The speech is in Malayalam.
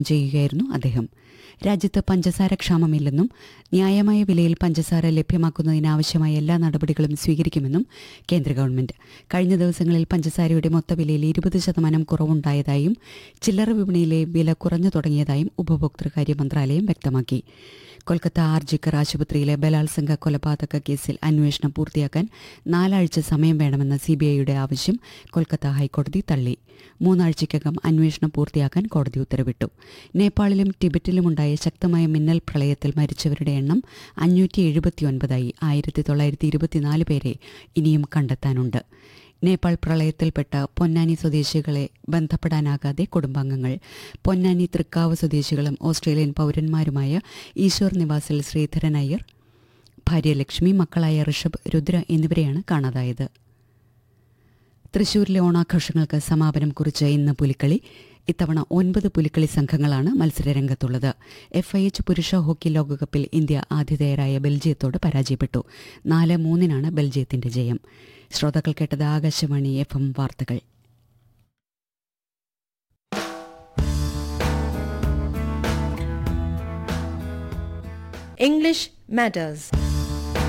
ചെയ്യുകയായിരുന്നു അദ്ദേഹം രാജ്യത്ത് പഞ്ചസാര ക്ഷാമമില്ലെന്നും ന്യായമായ വിലയിൽ പഞ്ചസാര ലഭ്യമാക്കുന്നതിനാവശ്യമായ എല്ലാ നടപടികളും സ്വീകരിക്കുമെന്നും കേന്ദ്ര ഗവൺമെന്റ് കഴിഞ്ഞ ദിവസങ്ങളിൽ പഞ്ചസാരയുടെ മൊത്തവിലയിൽ ഇരുപത് ശതമാനം കുറവുണ്ടായതായും ചില്ലറ വിപണിയിലെ വില കുറഞ്ഞു തുടങ്ങിയതായും ഉപഭോക്തൃകാര്യ മന്ത്രാലയം വ്യക്തമാക്കി കൊൽക്കത്ത ആർജിക്കർ ആശുപത്രിയിലെ ബലാത്സംഗ കൊലപാതക കേസിൽ അന്വേഷണം പൂർത്തിയാക്കാൻ നാലാഴ്ച സമയം വേണമെന്ന സിബിഐയുടെ ആവശ്യം കൊൽക്കത്ത ഹൈക്കോടതി തള്ളി മൂന്നാഴ്ചയ്ക്കകം അന്വേഷണം പൂർത്തിയാക്കാൻ കോടതി ഉത്തരവിട്ടു നേപ്പാളിലും ടിബറ്റിലുമുണ്ടായ ശക്തമായ മിന്നൽ പ്രളയത്തിൽ മരിച്ചവരുടെ എണ്ണം അഞ്ഞൂറ്റി എഴുപത്തിയൊൻപതായി ആയിരത്തി തൊള്ളായിരത്തി ഇരുപത്തിനാല് പേരെ ഇനിയും കണ്ടെത്താനുണ്ട് നേപ്പാൾ പ്രളയത്തിൽപ്പെട്ട പൊന്നാനി സ്വദേശികളെ ബന്ധപ്പെടാനാകാതെ കുടുംബാംഗങ്ങൾ പൊന്നാനി തൃക്കാവ് സ്വദേശികളും ഓസ്ട്രേലിയൻ പൗരന്മാരുമായ ഈശ്വർ നിവാസിൽ ശ്രീധരൻ അയ്യർ ഭാര്യ ലക്ഷ്മി മക്കളായ ഋഷഭ് രുദ്ര എന്നിവരെയാണ് കാണാതായത് തൃശൂരിലെ ഓണാഘോഷങ്ങൾക്ക് സമാപനം കുറിച്ച് ഇന്ന് പുലിക്കളി ഇത്തവണ ഒൻപത് പുലിക്കളി സംഘങ്ങളാണ് മത്സരരംഗത്തുള്ളത് എഫ് ഐ എച്ച് പുരുഷ ഹോക്കി ലോകകപ്പിൽ ഇന്ത്യ ആതിഥേയരായ ബെൽജിയത്തോട് പരാജയപ്പെട്ടു നാല് മൂന്നിനാണ് ബെൽജിയത്തിന്റെ ജയം ശ്രോതാക്കൾ കേട്ടത് ആകാശവാണി എഫ് എം വാർത്തകൾ English matters.